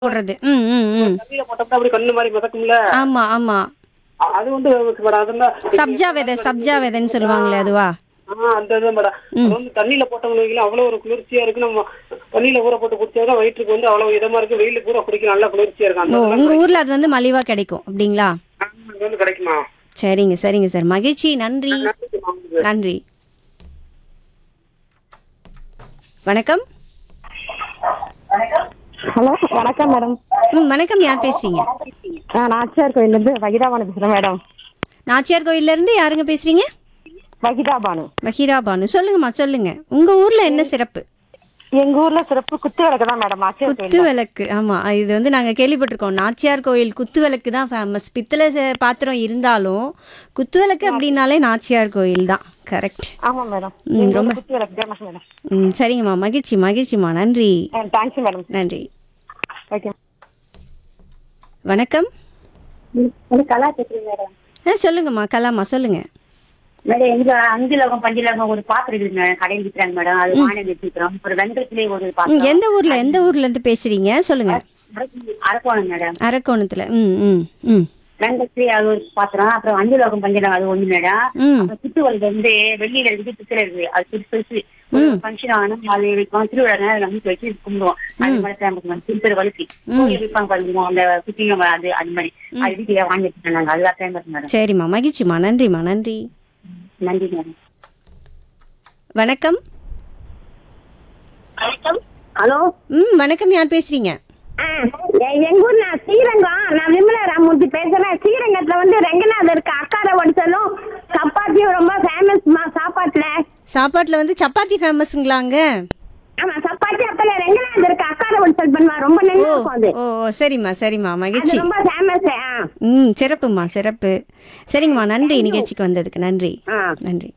போடுறது ம் ம் ம் தண்ணியில போட்டோம்னா அப்படி கண்ணு மாதிரி மிதக்கும்ல ஆமா ஆமா அ- அது வந்து மேடம் அதெல்லாம் சப்ஜா விதை சப்ஜா விதைன்னு சொல்லுவாங்களே அதுவா ஆ அந்த இது மேடம் அது வந்து தண்ணியில போட்டோம்னு வைங்களேன் அவ்வளவு ஒரு குளிர்ச்சியா இருக்கு நம்ம தண்ணியில ஊற போட்டு குடிச்சாதான் வயிற்றுக்கு வந்து அவ்வளவு இதமா இருக்கு வெயிலுக்கு கூட குடிக்க நல்லா குளிர்ச்சியா இருக்கு அந்த ஓ இதெல்லாம் உங்க ஊர்ல அது வந்து மலிவா கிடைக்கும் அப்படிங்களா ஆ, அது வந்து கிடைக்குமா சரிங்க சரிங்க சார் மகிழ்ச்சி நன்றி நன்றிம்மா உங்களுக்கு. நன்றி வணக்கம் ஹலோ வணக்கம் மேடம் ம் வணக்கம் யார் பேசுறீங்க நான் நாச்சியார் கோயிலேருந்து வகிதாபானு பேசுகிறேன் மேடம் நாச்சியார் கோயில்ல இருந்து யாருங்க பேசுறீங்க வகிதாபானு பஹீரா பானு சொல்லுங்கம்மா சொல்லுங்க உங்க ஊர்ல என்ன சிறப்பு எங்க ஊர்ல சிறப்பு குத்து விளக்கு தான் மேடம் நாச்சியார் குத்து கோயில் விளக்கு ஆமா இது வந்து நாங்க கேள்விப்பட்டிருக்கோம் நாச்சியார் கோயில் குத்து விளக்கு தான் ஃபேமஸ் பித்தளை ச- பாத்திரம் இருந்தாலும் குத்து விளக்கு அப்படின்னாலே நாச்சியார் கோயில் தான் கரெக்ட் ஆமா மேடம் ம், எங்க ரொம்ப- ஊர்ல குத்து விளக்கு ஃபேமஸ் மேடம் ம் சரிங்கம்மா மகிழ்ச்சி மகிழ்ச்சிம்மா நன்றி தேங்க்ஸ் மேடம் நன்றி ஓகே வணக்கம் கலா பேசுறேன் மேடம் ஆ சொல்லுங்கம்மா கலாமா சொல்லுங்க மேடம் எங்க அஞ்சு லோகம் பஞ்சு லோகம் ஒரு பாத்திரம் இருக்குங்க கடையில் விற்கிறாங்க மேடம் அது வாங்கி வச்சுக்கிறோம் ஒரு வெங்கத்திலே ஒரு ம், பாத்திரம் எந்த ஊர்ல எந்த ஊர்ல இருந்து பேசுறீங்க சொல்லுங்க அரக்கோணம் மேடம் அரக்கோணத்துல ம் ம் ம் வெங்கத்திலே அது ஒரு பாத்திரம் அப்புறம் அஞ்சு லோகம் பஞ்சு லோகம் அது ஒண்ணு மேடம் ம் அப்புறம் குத்துவல் வந்து வெள்ளியில இருக்கு பித்தளை இருக்கு அது பெருசு பெருசு ஒரு ஃபங்க்ஷன் ஆனா அது வைப்போம் திருவிழா அது நம்பிக்கை வச்சு கும்பிடுவோம் அது மாதிரி ஃபேமஸ் மேடம் திருப்பதி வலிக்கு கோயில் விற்பாங்க பாருங்க அந்த குட்டிங்க அது அது மாதிரி அது வீட்டுல வாங்கி வச்சுட்டோம் நாங்க அதுதான் ஃபேமஸ் மேடம் சரிம்மா மகிழ்ச்சிம்மா நன்றிம்மா நன்றி நன்றி மேடம் வணக்கம் ஹலோ ம் வணக்கம் யார் பேசுறீங்க எங்க ஊர் நான் ஸ்ரீரங்கம் நான் விமலா ராமூர்த்தி பேசுறேன் ஸ்ரீரங்கத்துல வந்து ரெங்கநாதர் இருக்கு அக்கார ஒடிச்சலும் சப்பாத்தியும் ரொம்ப ஃபேமஸ்மா சாப்பாட்டுல சாப்பாட்டுல வந்து சப்பாத்தி ஃபேமஸுங்களாங்க ஆமா சப்பாத்தி அப்பல ரெங்கநாதர் இருக்கு அக்கார ஒடிச்சல் பண்ணுவா ரொம்ப ஓ நல்லா இருக்கும் அது ஓ ஓ, சரிம்மா சரிம்மா மகிழ்ச்சி அது ரொம்ப ஃபேமஸ் ம் சிறப்புமா சிறப்பு சரிங்கம்மா நன்றி நிகழ்ச்சிக்கு வந்ததுக்கு நன்றி ஆ நன்றி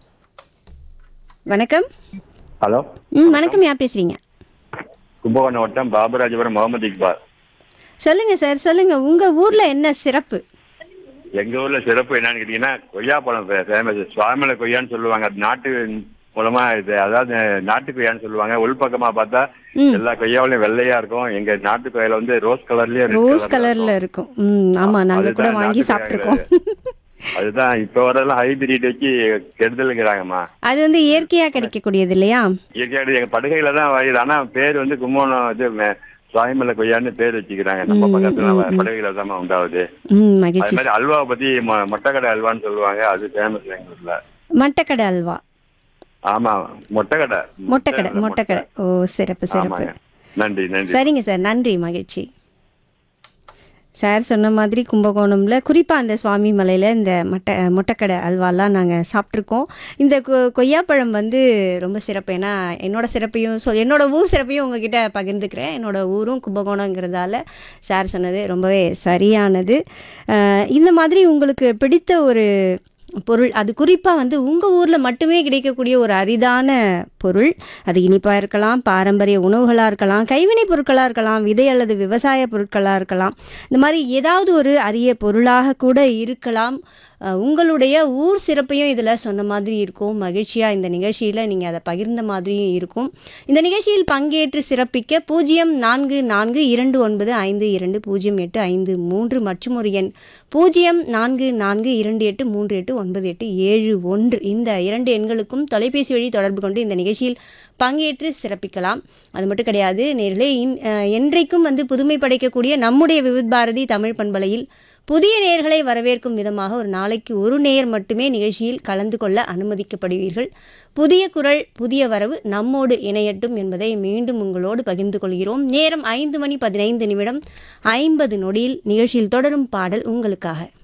வணக்கம் ஹலோ ம் வணக்கம் யார் பேசுறீங்க கும்பகோணம் வட்டம் பாபராஜபுரம் முகமது இக்பால் சொல்லுங்க சார் சொல்லுங்க உங்க ஊர்ல என்ன சிறப்பு எங்க ஊர்ல சிறப்பு என்னன்னு கேட்டீங்கன்னா கொய்யாப்பழம் ஃபேமஸ் சுவாமிமலை கொய்யான்னு சொல்லுவாங்க அது நாட்டு மூலமா இது அதாவது நாட்டு கொய்யான்னு சொல்லுவாங்க உள்பக்கமா பார்த்தா ம். எல்லா கொய்யாவிலையும் வெள்ளையா இருக்கும் எங்க நாட்டு கொய்யால வந்து ரோஸ் கலர்லயே red ரோஸ் colourல கலர்ல இருக்கும். இருக்கும் ம் ஆமா நாங்க கூட அதுதான் வாங்கி நாட்டு சாப்பிட்டுருக்கோம் அதுதான் இப்ப வரதெல்லாம் ஹைபிரிட் வச்சு கெடுதலுங்கிறாங்கம்மா அது வந்து இயற்கையா கிடைக்கக்கூடியது இல்லையா இயற்கையாடு எங்க படுகையில தான் வயது ஆனா பேர் வந்து கும்பகோணம் இது மே- சுவாமிமலை கொய்யான்னு பேர் வச்சுக்கிறாங்க நம்ம பக்கத்துல படுகையில தான் உண்டாகுது ம் அது மகிழ்ச்சி மாதிரி அல்வாவை பத்தி மொ- மொட்டைக்கடை அல்வான்னு சொல்லுவாங்க அது ஃபேமஸ் எங்க ஊர்ல மட்டக்கடை அல்வா ஆமா மொட்டைக்கடை மொட்டைக்கடை மொட்டைக்கடை ஓ சிறப்பு சிறப்பு ஆமாங்க நன்றி நன்றி சரிங்க சார் நன்றி மகிழ்ச்சி சார் சொன்ன மாதிரி கும்பகோணம்ல குறிப்பாக அந்த சுவாமி மலையில் இந்த மட்டை மொட்டைக்கடை அல்வாலாம் நாங்கள் சாப்பிட்ருக்கோம் இந்த கொ- கொய்யாப்பழம் வந்து ரொம்ப சிறப்பு ஏன்னா என்னோட சிறப்பையும் சொல் என்னோட ஊர் சிறப்பையும் உங்ககிட்ட பகிர்ந்துக்கிறேன் என்னோட ஊரும் கும்பகோணங்கிறதால சார் சொன்னது ரொம்பவே சரியானது அஹ் இந்த மாதிரி உங்களுக்கு பிடித்த ஒரு பொருள் அது குறிப்பாக வந்து உங்கள் ஊரில் மட்டுமே கிடைக்கக்கூடிய ஒரு அரிதான பொருள் அது இனிப்பாக இருக்கலாம் பாரம்பரிய உணவுகளாக இருக்கலாம் கைவினைப் பொருட்களாக இருக்கலாம் விதை அல்லது விவசாய பொருட்களாக இருக்கலாம் இந்த மாதிரி ஏதாவது ஒரு அரிய பொருளாக கூட இருக்கலாம் அஹ் உங்களுடைய ஊர் சிறப்பையும் இதில் சொன்ன மாதிரி இருக்கும் மகிழ்ச்சியாக இந்த நிகழ்ச்சியில் நீங்கள் அதை பகிர்ந்த மாதிரியும் இருக்கும் இந்த நிகழ்ச்சியில் பங்கேற்று சிறப்பிக்க பூஜ்ஜியம் நான்கு நான்கு இரண்டு ஒன்பது ஐந்து இரண்டு பூஜ்ஜியம் எட்டு ஐந்து மூன்று மற்றும் ஒரு எண் பூஜ்ஜியம் நான்கு நான்கு இரண்டு எட்டு மூன்று எட்டு ஒன்பது எட்டு ஏழு ஒன்று இந்த இரண்டு எண்களுக்கும் தொலைபேசி வழி தொடர்பு கொண்டு இந்த நிகழ்ச்சியில் பங்கேற்று சிறப்பிக்கலாம் அது மட்டும் கிடையாது நேர்களே இன் அஹ் என்றைக்கும் வந்து புதுமை படைக்கக்கூடிய நம்முடைய விவித் பாரதி தமிழ் பண்பலையில் புதிய நேயர்களை வரவேற்கும் விதமாக ஒரு நாளைக்கு ஒரு நேயர் மட்டுமே நிகழ்ச்சியில் கலந்து கொள்ள அனுமதிக்கப்படுவீர்கள் புதிய குரல் புதிய வரவு நம்மோடு இணையட்டும் என்பதை மீண்டும் உங்களோடு பகிர்ந்து கொள்கிறோம் நேரம் ஐந்து மணி பதினைந்து நிமிடம் ஐம்பது நொடியில் நிகழ்ச்சியில் தொடரும் பாடல் உங்களுக்காக